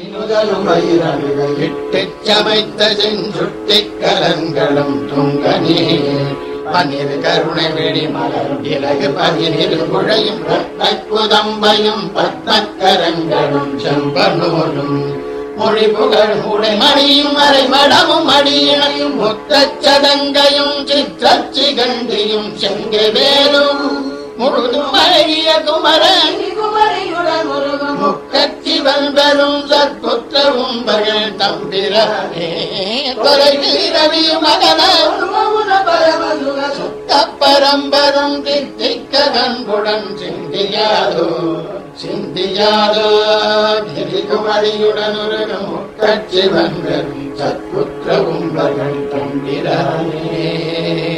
இட்டுச் சமைத்த செஞ்சுட்டிக் கலங்களும் துங்க நீர் பன்னிரு கருணை வெடி மலர் இலகு பதினிரு குழையும் குதம்பையும் பத்தக்கரங்களும் செம்பனூரும் மொழி புகழ் உடை மணியும் மறை மடமும் அடியினையும் முத்தச் சதங்கையும் சிற்றச்சி கண்டியும் செங்கை வேலும் முழுதும் அழகிய குமரன் முக்கச்சி வந்தரும் சற்புத்தவும் பகல் தம்பிரானே தொலைவில் ரவி மகனும் சுத்த பரம்பரும் தித்திக்க கண்புடன் சிந்தியாதோ சிந்தியாதோ கிரிகுமரியுடன் உருகும் முக்கச்சி வந்தரும் சற்புத்திரவும் பகல் தம்பிரானே